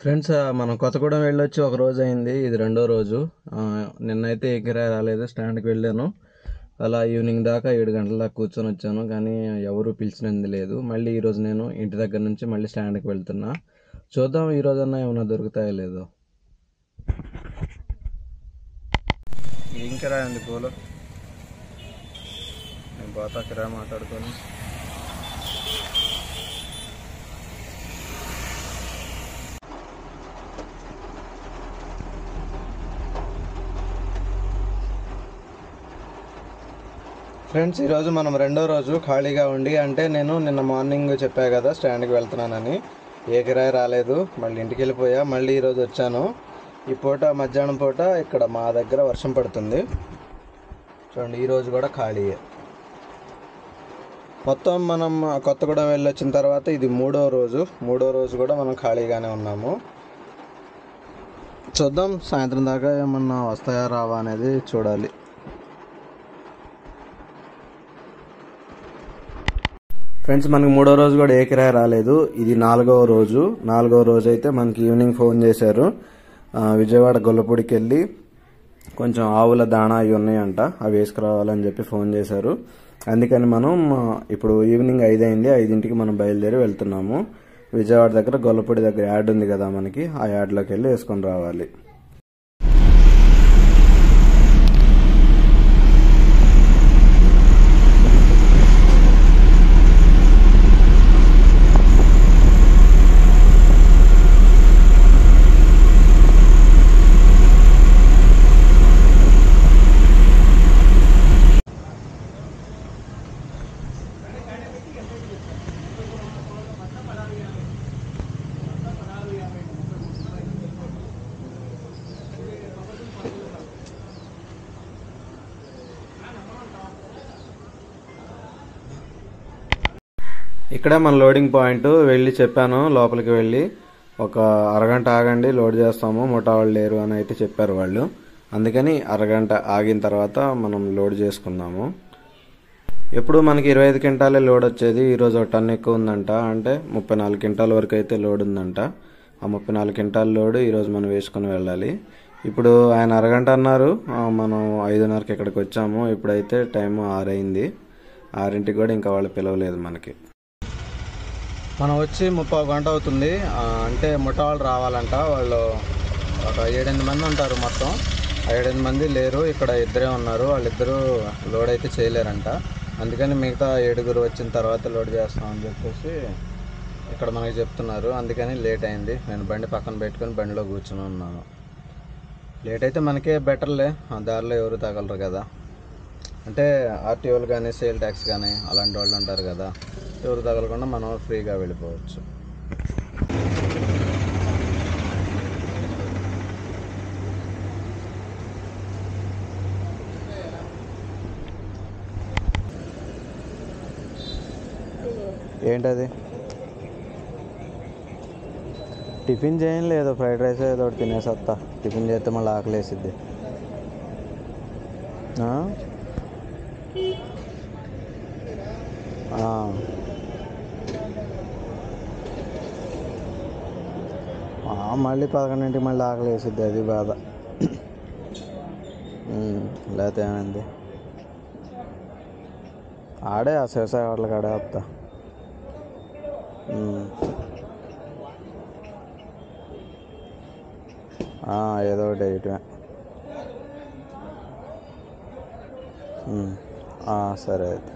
Friends ఆ, మనం కొత్తగూడెం వెళ్ళొచ్చి ఒక రోజు అయింది ఇది రెండో రోజు ఆ, నిన్నైతే ఏ కిరాయి రాలేదు స్టాండ్కి వెళ్ళాను అలా ఈవినింగ్ దాకా ఏడు గంటల దాకా కూర్చొని వచ్చాను కానీ ఎవరు పిలిచినది లేదు మళ్ళీ ఈరోజు నేను ఇంటి దగ్గర నుంచి మళ్ళీ స్టాండ్కి వెళ్తున్నా చూద్దాం ఈ రోజన్నా ఏమైనా దొరుకుతాయో లేదో ఏం కిరాయి ఉంది పూలు నేను పోతా కిరాయి మాట్లాడుకొని ఫ్రెండ్స్ ఈరోజు మనం రెండో రోజు ఖాళీగా ఉండి అంటే నేను నిన్న మార్నింగ్ చెప్పా కదా స్టాండ్కి వెళ్తున్నానని ఏ కిరాయి రాలేదు మళ్ళీ ఇంటికి వెళ్ళిపోయా మళ్ళీ ఈరోజు వచ్చాను ఈ పూట మధ్యాహ్నం పూట ఇక్కడ మా దగ్గర వర్షం పడుతుంది చూడండి ఈరోజు కూడా ఖాళీయే మొత్తం మనం కొత్తగూడెం వెళ్ళి వచ్చిన తర్వాత ఇది మూడో రోజు మూడో రోజు కూడా మనం ఖాళీగానే ఉన్నాము చూద్దాం సాయంత్రం దాకా ఏమన్నా వస్తాయా రావా అనేది చూడాలి ఫ్రెండ్స్ మనకి మూడో రోజు కూడా ఏ కిరాయి రాలేదు ఇది నాలుగవ రోజు నాలుగవ రోజు అయితే మనకి ఈవినింగ్ ఫోన్ చేశారు ఆ, విజయవాడ గొల్లపూడికి వెళ్ళి కొంచెం ఆవుల దాణా అవి ఉన్నాయంట అవి వేసుకురావాలని చెప్పి ఫోన్ చేశారు అందుకని మనం ఆ, ఇప్పుడు ఈవినింగ్ ఐదు అయింది ఐదింటికి మనం బయలుదేరి వెళ్తున్నాము విజయవాడ దగ్గర గొల్లపూడి దగ్గర యాడ్ ఉంది కదా మనకి ఆ యాడ్లోకి వెళ్ళి వేసుకొని రావాలి ఇక్కడే మన లోడింగ్ పాయింట్ వెళ్ళి చెప్పాను లోపలికి వెళ్ళి ఒక అరగంట ఆగండి లోడ్ చేస్తాము ముఠా వాళ్ళు లేరు అని అయితే చెప్పారు వాళ్ళు అందుకని అరగంట ఆగిన తర్వాత మనం లోడ్ చేసుకున్నాము ఎప్పుడు మనకి ఇరవై ఐదు క్వింటాలే లోడ్ వచ్చేది ఈరోజు ఒక టన్ ఎక్కువ ఉందంట అంటే ముప్పై నాలుగు క్వింటాల వరకు అయితే లోడ్ ఉందంట ఆ ముప్పై నాలుగు క్వింటాల లోడ్ ఈరోజు మనం వేసుకొని వెళ్ళాలి ఇప్పుడు ఆయన అరగంట అన్నారు ఆ, మనం ఐదున్నరకి ఇక్కడికి వచ్చాము ఇప్పుడైతే టైం ఆరైంది ఆరింటికి కూడా ఇంకా వాళ్ళు పిలవలేదు మనకి మనం వచ్చి ముప్పై గంట అవుతుంది ఆ, అంటే ముఠా వాళ్ళు రావాలంట వాళ్ళు ఒక ఏడెనిమిది మంది ఉంటారు మొత్తం ఆ ఏడెనిమిది మంది లేరు ఇక్కడ ఇద్దరే ఉన్నారు వాళ్ళిద్దరూ లోడ్ అయితే చేయలేరంట అందుకని మిగతా ఏడుగురు వచ్చిన తర్వాత లోడ్ చేస్తామని చెప్పేసి ఇక్కడ మనకి చెప్తున్నారు అందుకని లేట్ అయింది నేను బండి పక్కన పెట్టుకొని బండిలో కూర్చుని ఉన్నాను లేట్ అయితే మనకే బెటర్లే ఆ దారిలో ఎవరు తగలరు కదా అంటే ఆర్టీఓలు కానీ సేల్ ట్యాక్స్ కానీ అలాంటి వాళ్ళు ఉంటారు కదా ఎవరు తగలకుండా మనం ఫ్రీగా వెళ్ళిపోవచ్చు ఏంటది టిఫిన్ చేయని లేదు ఫ్రైడ్ రైస్ ఏదో ఒకటి తినేసి వస్తా టిఫిన్ చేస్తే మళ్ళీ ఆకలేసిద్ది ఆ? ఆ. ఆ, మళ్ళీ పదకొండింటికి మళ్ళీ ఆకలి వేసిద్ది అది బాధ ఉమ్, లేకపోతే ఏమైంది ఆడే ఆ వ్యవసాయ హోటల్కి ఆడే వస్తా ఉమ్. ఆ, ఏదో ఒకటి వేయటమే ఉమ్. ఆ, సరే అయితే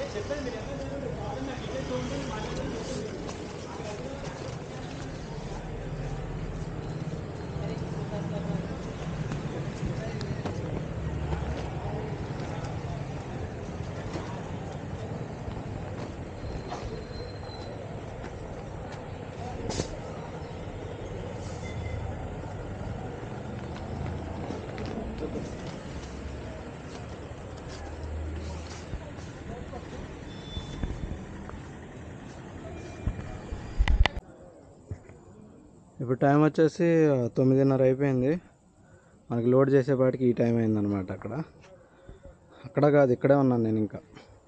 ఇప్పుడు టైం వచ్చేసి ఆ, తొమ్మిదిన్నర అయిపోయింది మనకి లోడ్ చేసేపాటికి ఈ టైం అయిందనమాట అక్కడ అక్కడ కాదు ఇక్కడే ఉన్నాను నేను ఇంకా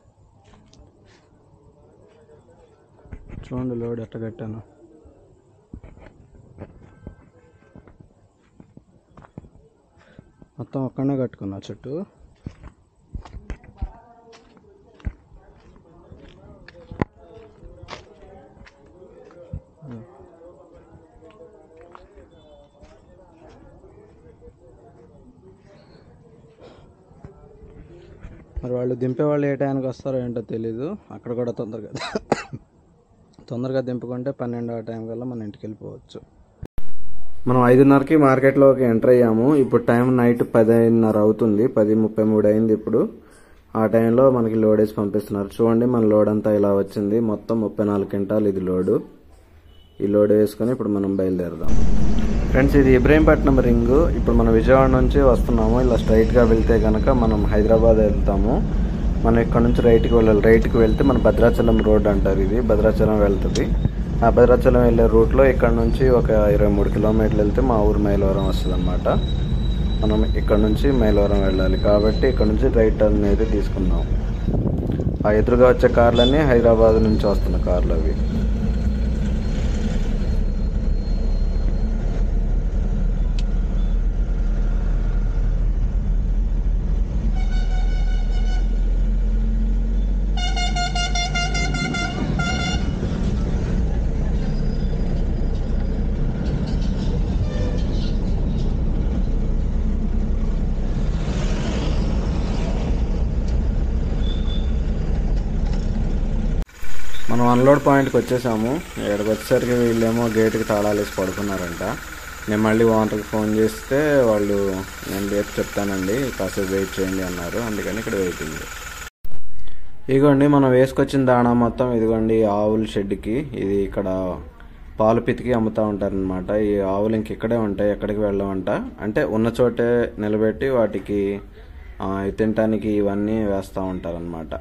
చూడండి లోడ్ ఎట్ట కట్టాను మొత్తం ఒక్కడనే కట్టుకున్నా చుట్టూ మరి వాళ్ళు దింపే వాళ్ళు ఏ టైంకి వస్తారో ఏంటో తెలీదు అక్కడ కూడా తొందరగా తొందరగా దింపుకుంటే పన్నెండు ఆ టైం కల్లా మన ఇంటికి వెళ్ళిపోవచ్చు మనం ఐదున్నరకి మార్కెట్లోకి ఎంటర్ అయ్యాము ఇప్పుడు టైం నైట్ పదిన్నర అవుతుంది పది ముప్పై మూడు అయింది ఇప్పుడు ఆ టైంలో మనకి లోడ్ వేసి పంపిస్తున్నారు చూడండి మన లోడ్ అంతా ఇలా వచ్చింది మొత్తం ముప్పై నాలుగు క్వింటాలు ఇది లోడు ఈ లోడ్ వేసుకొని ఇప్పుడు మనం బయలుదేరదాం ఫ్రెండ్స్ ఇది ఇబ్రహీంపట్నం రింగ్ ఇప్పుడు మనం విజయవాడ నుంచి వస్తున్నాము ఇలా స్ట్రైట్గా వెళ్తే కనుక మనం హైదరాబాద్ వెళ్తాము మనం ఇక్కడ నుంచి రైట్కి వెళ్ళాలి రైట్కి వెళ్తే మన భద్రాచలం రోడ్ అంటారు ఇది భద్రాచలం వెళ్తుంది ఆ భద్రాచలం వెళ్ళే రూట్లో ఇక్కడ నుంచి ఒక ఇరవై మూడు కిలోమీటర్లు వెళ్తే మా ఊరు మైలవరం వస్తుంది అనమాట మనం ఇక్కడ నుంచి మైలవరం వెళ్ళాలి కాబట్టి ఇక్కడ నుంచి రైట్ టర్న్ అనేది తీసుకుందాం ఆ ఎదురుగా వచ్చే కార్లన్నీ హైదరాబాద్ నుంచి వస్తున్న కార్లు అవి మనం అన్లోడ్ పాయింట్కి వచ్చేసాము ఇక్కడికి వచ్చేసరికి వీళ్ళేమో గేట్కి తాళాలు వేసి పడుకున్నారంట నేను మళ్ళీ ఓనర్కి ఫోన్ చేస్తే వాళ్ళు నేను రేపు చెప్తానండి కాసేపు వెయిట్ చేయండి అన్నారు అందుకని ఇక్కడ వెయిటింగ్ ఇదిగోండి మనం వేసుకొచ్చిన దాణా మొత్తం ఇదిగోండి ఈ ఆవుల షెడ్కి ఇది ఇక్కడ పాలు పితికి అమ్ముతూ ఉంటారనమాట ఈ ఆవులు ఇంక ఇక్కడే ఉంటాయి ఎక్కడికి వెళ్ళమంట అంటే ఉన్న చోటే నిలబెట్టి వాటికి ఆ, తినటానికి ఇవన్నీ వేస్తూ ఉంటారనమాట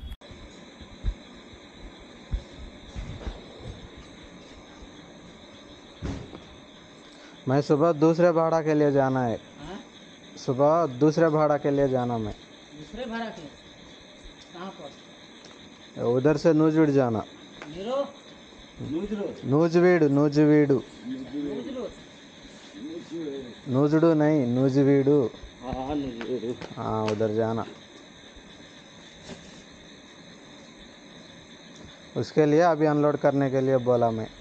मैं सुबह दूसरे भाड़ा के लिए जाना है सुबह दूसरे भाड़ा के लिए जाना मैं दूसरे भाड़ा के कहाँ पर उधर से नूजवीड जाना नीरो नूजवीड नूजवीड नूजरो नूजडू नहीं नूजवीड हाँ नूजरो हाँ उधर जाना उसके लिए अभी अनलोड करने के लिए बोला मैं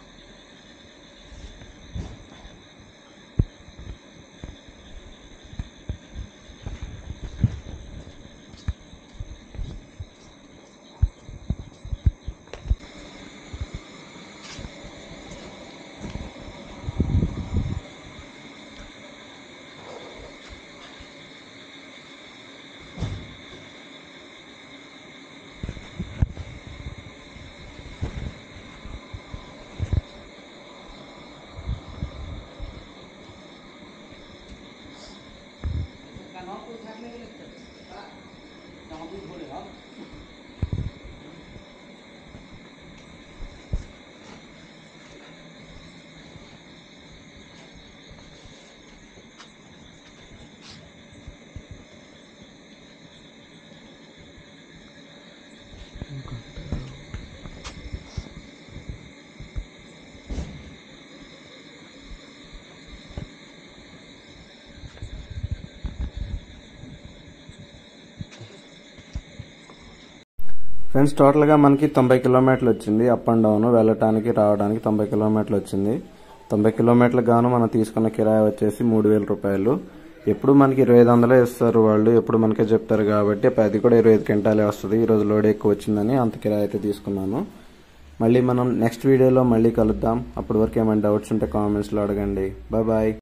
ఫ్రెండ్స్ టోటల్గా మనకి తొంభై కిలోమీటర్లు వచ్చింది అప్ అండ్ డౌన్ వెళ్ళటానికి రావడానికి తొంభై కిలోమీటర్లు వచ్చింది తొంభై కిలోమీటర్లకు గాను మనం తీసుకున్న కిరాయి వచ్చేసి మూడు వేల రూపాయలు ఎప్పుడు మనకి ఇరవై ఐదు వందలే ఇస్తారు వాళ్ళు ఎప్పుడు మనకే చెప్తారు కాబట్టి అది కూడా ఇరవై ఐదు క్వింటాలే వస్తుంది ఈరోజు లోడ్ ఎక్కువ వచ్చిందని అంత కిరాయి అయితే తీసుకున్నాను మళ్ళీ మనం నెక్స్ట్ వీడియోలో మళ్ళీ కలుద్దాం అప్పటి వరకు ఏమైనా డౌట్స్ ఉంటే కామెంట్స్లో అడగండి బాయ్ బాయ్